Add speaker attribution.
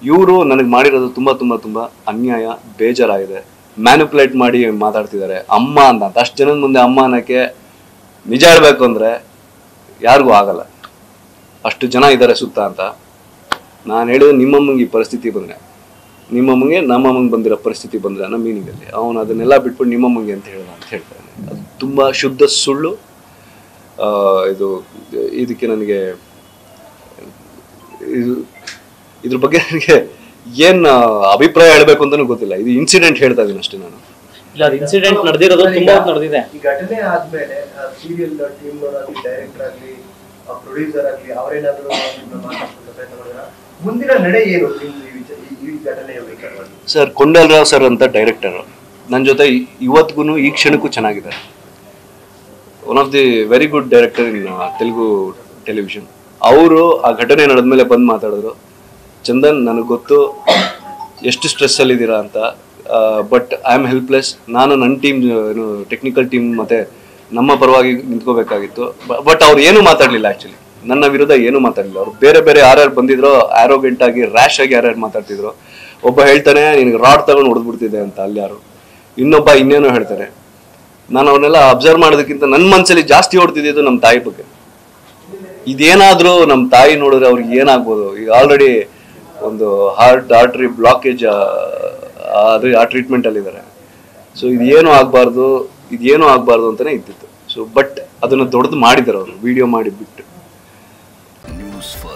Speaker 1: ಇವರು ನನಗೆ ಮಾಡಿರೋದು ತುಂಬ ತುಂಬ ತುಂಬ ಅನ್ಯಾಯ ಬೇಜಾರಾಗಿದೆ ಮ್ಯಾನಿಪುಲೇಟ್ ಮಾಡಿ ಮಾತಾಡ್ತಿದ್ದಾರೆ ಅಮ್ಮ ಅಂತ ಅಷ್ಟು ಜನದ ಮುಂದೆ ಅಮ್ಮ ಅನ್ನೋಕ್ಕೆ ನಿಜ ಹೇಳ್ಬೇಕು ಅಂದರೆ ಯಾರಿಗೂ ಆಗಲ್ಲ ಅಷ್ಟು ಜನ ಇದ್ದಾರೆ ಸುತ್ತ ಅಂತ ನಾನು ಹೇಳಿದ್ರೆ ನಿಮ್ಮಮ್ಮಂಗೆ ಈ ಪರಿಸ್ಥಿತಿ ಬಂದರೆ ನಿಮ್ಮಮ್ಮಂಗೆ ನಮ್ಮಮ್ಮಂಗೆ ಬಂದಿರೋ ಪರಿಸ್ಥಿತಿ ಬಂದರೆ ಅನ್ನೋ ಮೀನಿಂಗಲ್ಲಿ ಅವನು ಅದನ್ನೆಲ್ಲ ಬಿಟ್ಬಿಟ್ಟು ನಿಮ್ಮಮ್ಮಂಗೆ ಅಂತ ಹೇಳ್ದ ಅಂತ ಹೇಳ್ತಾನೆ ಅದು ತುಂಬ ಶುದ್ಧ ಸುಳ್ಳು ಆ, ಇದು ಇದಕ್ಕೆ ನನಗೆ ಇದು ಇದ್ರ ಬಗ್ಗೆ ನನಗೆ ಏನು ಅಭಿಪ್ರಾಯ ಹೇಳಬೇಕು ಅಂತಲೂ ಗೊತ್ತಿಲ್ಲ ಇದು ಇನ್ಸಿಡೆಂಟ್ ಹೇಳ್ತಾ ಇದ್ದೀನಿ ಅಷ್ಟೇ ನಾನು
Speaker 2: ಇಲ್ಲ ಅದು ಇನ್ಸಿಡೆಂಟ್ ನಡೆದಿರೋದು ತುಂಬಾ ಹೊತ್ತು ನಡೆದಿದೆ
Speaker 3: ಈ ಘಟನೆ ಆದ್ಮೇಲೆ ಸೀರಿಯಲ್ ಟೀಮ್ ಆಗಲಿ ಡೈರೆಕ್ಟರ್ ಆಗಲಿ ಪ್ರೊಡ್ಯೂಸರ್ ಆಗಲಿ ಅವರೇನಾದ್ರೂ ನಿಮ್ಮನ್ನ ಮಾತಾಡ್ಸ್ಕೊಂತ ಪ್ರಯತ್ನ ಮಾಡಿದ್ರ ಮುಂದಿನ ನಡೆ ಏನು ನಿಮ್ದು ಈ ವಿಚ- ಈ- ಈ ಘಟನೆಯ ವಿಚಾರವಾಗಿ
Speaker 1: ಸರ್ ಕೊಂಡಲ್ರಾವ್ ಸರ್ ಅಂತ ಡೈರೆಕ್ಟರ್ ನನ್ನ ಜೊತೆ ಇವತ್ತಿಗೂ ಈ ಕ್ಷಣಕ್ಕೂ ಚೆನ್ನಾಗಿದೆ one of the very good director in Telugu television ಅವರು ಆ ಘಟನೆ ನಡೆದ್ಮೇಲೆ ಬಂದು ಮಾತಾಡಿದ್ರು ಚಂದನ್ ನನಗೆ ಗೊತ್ತು ಎಷ್ಟು ಸ್ಟ್ರೆಸ್ಸಲ್ಲಿ ಇದ್ದೀರಾ ಅಂತ ಬಟ್ ಐ ಆಮ್ ಹೆಲ್ಪ್ಲೆಸ್ ನಾನು ನನ್ನ ಟೀಮ್ ಏನು ಟೆಕ್ನಿಕಲ್ ಟೀಮ್ ಮತ್ತೆ ನಮ್ಮ ಪರವಾಗಿ ನಿಂತ್ಕೋಬೇಕಾಗಿತ್ತು ಬಟ್ ಅವ್ರು ಏನೂ ಮಾತಾಡಲಿಲ್ಲ ಆ್ಯಕ್ಚುಲಿ ನನ್ನ ವಿರುದ್ಧ ಏನೂ ಮಾತಾಡಲಿಲ್ಲ ಅವ್ರು ಬೇರೆ ಬೇರೆ ಯಾರ್ಯಾರು ಬಂದಿದ್ರೋ ಆರೋಗೆಂಟ್ ಆಗಿ ರ್ಯಾಶ್ ಆಗಿ ಯಾರ್ಯಾರು ಮಾತಾಡ್ತಿದ್ರು ಒಬ್ಬ ಹೇಳ್ತಾನೆ ನಿನಗೆ ರಾಡ್ ತಗೊಂಡು ಹೊಡೆದ್ಬಿಡ್ತಿದೆ ಅಂತ ಅಲ್ಲಿ ಯಾರು ಇನ್ನೊಬ್ಬ ಇನ್ನೇನೋ ಹೇಳ್ತಾರೆ ನಾನು ಅವನ್ನೆಲ್ಲ ಅಬ್ಸರ್ವ್ ಮಾಡೋದಕ್ಕಿಂತ ನನ್ನ ಮನಸ್ಸಲ್ಲಿ ಜಾಸ್ತಿ ಓಡ್ತಿದ್ದು ನಮ್ಮ ತಾಯಿ ಬಗ್ಗೆ ಇದೇನಾದ್ರೂ ನಮ್ಮ ತಾಯಿ ನೋಡಿದ್ರೆ ಅವ್ರಿಗೆ ಏನಾಗ್ಬೋದು ಈಗ ಆಲ್ರೆಡಿ ಒಂದು ಹಾರ್ಟ್ ಆರ್ಟ್ರಿ ಬ್ಲಾಕೇಜ್ ಅದು ಆ ಟ್ರೀಟ್ಮೆಂಟ್ ಅಲ್ಲಿ ಇದ್ದಾರೆ ಸೊ ಇದೇನು ಆಗಬಾರ್ದು ಇದೇನು ಆಗಬಾರ್ದು ಅಂತಾನೆ ಇದ್ದಿತ್ತು ಸೊ ಬಟ್ ಅದನ್ನ ದೊಡ್ಡದು ಮಾಡಿದ್ದಾರೆ ಅವರು ವಿಡಿಯೋ ಮಾಡಿ ಬಿಟ್ಟು
Speaker 4: ನ್ಯೂಸ್ ಫಸ್ಟ್